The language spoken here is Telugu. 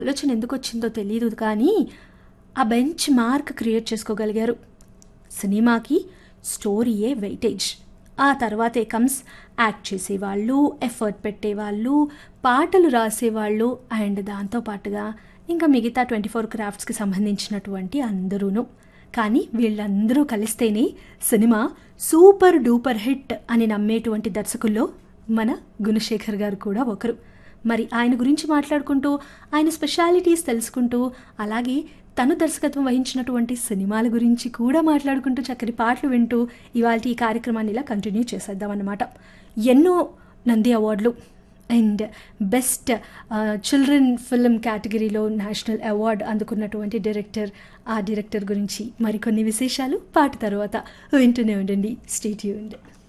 ఆలోచన ఎందుకు వచ్చిందో తెలియదు కానీ ఆ బెంచ్ మార్క్ క్రియేట్ చేసుకోగలిగారు సినిమాకి స్టోరీయే వెయిటేజ్ ఆ తర్వాతే కమ్స్ యాక్ట్ చేసేవాళ్ళు ఎఫర్ట్ పెట్టేవాళ్ళు పాటలు రాసేవాళ్ళు అండ్ దాంతోపాటుగా ఇంకా మిగతా ట్వంటీ ఫోర్ క్రాఫ్ట్స్కి సంబంధించినటువంటి అందరూను కానీ వీళ్ళందరూ కలిస్తేనే సినిమా సూపర్ డూపర్ హిట్ అని నమ్మేటువంటి దర్శకుల్లో మన గుణశేఖర్ గారు కూడా ఒకరు మరి ఆయన గురించి మాట్లాడుకుంటూ ఆయన స్పెషాలిటీస్ తెలుసుకుంటూ అలాగే తను దర్శకత్వం వహించినటువంటి సినిమాల గురించి కూడా మాట్లాడుకుంటూ చక్కని పాటలు వింటూ ఇవాళ ఈ కార్యక్రమాన్ని ఇలా కంటిన్యూ చేసేద్దాం అన్నమాట ఎన్నో నంది అవార్డులు అండ్ బెస్ట్ చిల్డ్రన్ ఫిల్మ్ కేటగిరీలో నేషనల్ అవార్డు అందుకున్నటువంటి డైరెక్టర్ ఆ డైరెక్టర్ గురించి మరికొన్ని విశేషాలు పాట తర్వాత వింటూనే ఉండండి స్టేట్ యూండ్